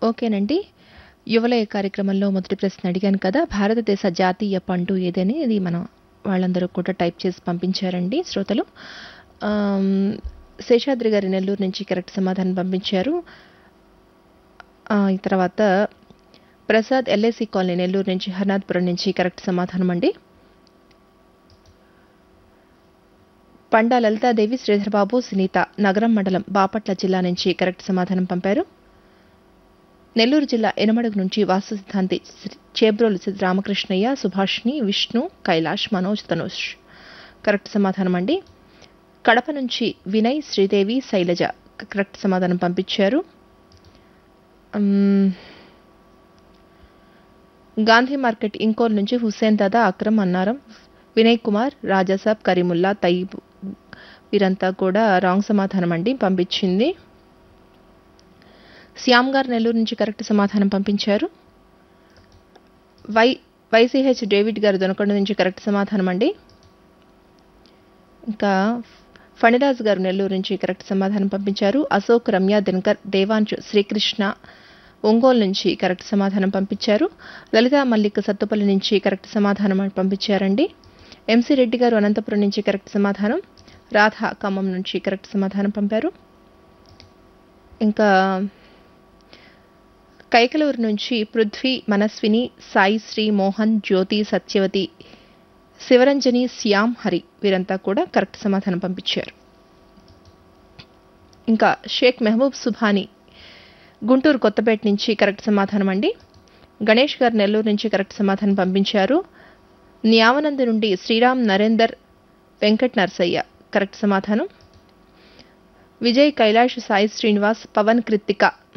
ఓకేనండి. యువలయ కార్యక్రమంలో మొదటి ప్రశ్న అడిగాను కదా! భారతదేశ జాతీయ పండు ఏదని ఇది మనం వాళ్ళందరూ కూడా టైప్ చేసి పంపించారండి శ్రోతలు. ఆహ్, శేషాద్రి గారు నెల్లూరు నుంచి కరెక్ట్ సమాధానం పంపించారు. ఆహ్, ఈ తర్వాత ప్రసాద్ ఎల్ఐసి కాలనీ నెల్లూరు నుంచి హర్నాథపురం నుంచి కరెక్ట్ సమాధానం అండి. పండా లలితాదేవి, శ్రీధర్బాబు, సునీత నగరం మండలం బాపట్ల జిల్లా నుంచి కరెక్ట్ సమాధానం పంపారు. నెల్లూరు జిల్లా ఎనమడుగు నుంచి వాస్తు సిద్ధాంతి శ్రీ- చేబ్రోలు సి- రామకృష్ణయ్య, సుభాష్ని, విష్ణు, కైలాష్, మనోజ్, తనోష్ కరెక్ట్ సమాధానం అండి. కడప నుంచి వినయ్, శ్రీదేవి, శైలజ కరెక్ట్ సమాధానం పంపించారు. మ్మ్. గాంధీ మార్కెట్ ఇంకోల్ నుంచి హుస్సేన్ దాదా, అక్రమ్ అన్నారం, వినయ్ కుమార్, రాజాసాబ్, కరీముల్లా, తయీబ్ వీరంతా కూడా రాంగ్ సమాధానం అండి పంపించింది. శ్యామ్ గారు నెల్లూరు నుంచి కరెక్ట్ సమాధానం పంపించారు. వై వైసీహెచ్ డేవిడ్ గారు దొనకొండ నుంచి కరెక్ట్ సమాధానం అండి. ఇంకా ఫణిరాజ్ గారు నెల్లూరు నుంచి కరెక్ట్ సమాధానం పంపించారు. అశోక్, రమ్య, దినకర్, దేవాంశ్, శ్రీకృష్ణ ఒంగోలు నుంచి కరెక్ట్ సమాధానం పంపించారు. లలిత మల్లిక్ సత్తుపల్లి నుంచి కరెక్ట్ సమాధానం పంపించారండి. ఎంసీ రెడ్డి గారు అనంతపురం నుంచి కరెక్ట్ సమాధానం. రాధ ఖమ్మం నుంచి కరెక్ట్ సమాధానం పంపారు. ఇంకా కైకలూరు నుంచి పృథ్వీ, మనస్విని, సాయిశ్రీ, మోహన్, జ్యోతి, సత్యవతి, శివరంజని, శ్యామ్, హరి వీరంతా కూడా కరెక్ట్ సమాధానం పంపించారు. ఇంకా షేక్ మెహబూబ్ సుభాని గుంటూరు కొత్తపేట నుంచి కరెక్ట్ సమాధానం అండి. గణేష్ గారు నెల్లూరు నుంచి కరెక్ట్ సమాధానం పంపించారు. న్యావనంద్ నుండి శ్రీరామ్, నరేందర్, వెంకట్ నర్సయ్య కరెక్ట్ సమాధానం. విజయ్, కైలాష్, సాయి శ్రీనివాస్, పవన్, కృత్తిక